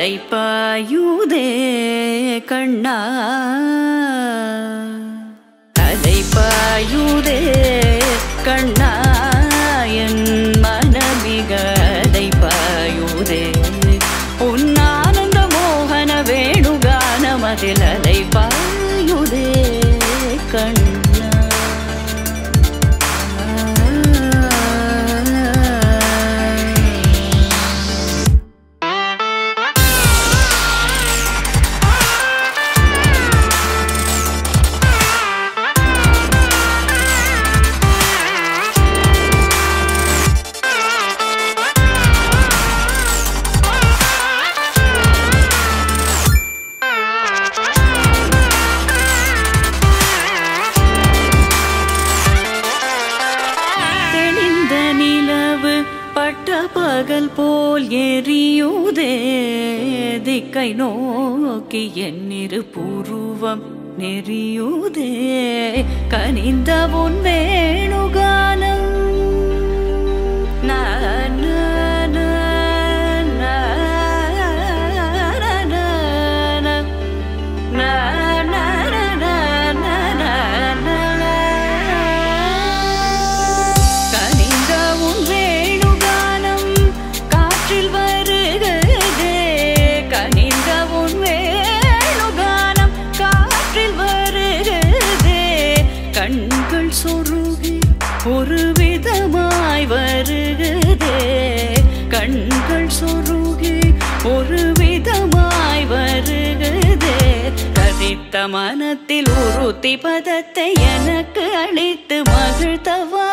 அலைப்பாயுதே கண்ணா அலைப்பாயுதே கண்ணா என் மனமிக அலைப்பாயுதே உன் ஆனந்த மோகன வேணுகானமதில் அலைப்பாயுதே கண்ணா தெளிந்த நிலவு பட்ட பகல் போல் எரியுதே திக்கை நோக்கி என்னிரு புருவம் நெறியுதே கனிந்த உன் வேணுகானம் நா, நா, நா, நா, நா, நா, நா. Na na na na na na na na. கனிந்த உன் வேணுகானம் காற்றில் வருகிறதே கனிந்த உன் வேணுகானம் காற்றில் வருகிறதே கண்கள் சொருகி ஒரு விதமாய் வருகிறதே கண்கள் சொருகி ஒரு விதமாய் வருகிறதே கதித்த மனத்தில் உறுத்தி பதத்தை எனக்கு அளித்து மகிழ்த்தவா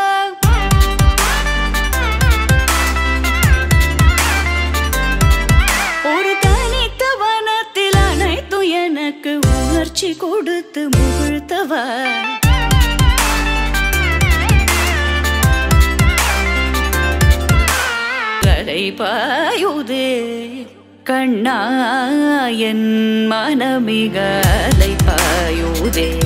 ஒரு தனித்த வனத்தில் அனைத்து எனக்கு உணர்ச்சி கொடுத்து முகிழ்த்தவா கரை பாயுதே கண்ணா என் மனமிக அலை பாயுதே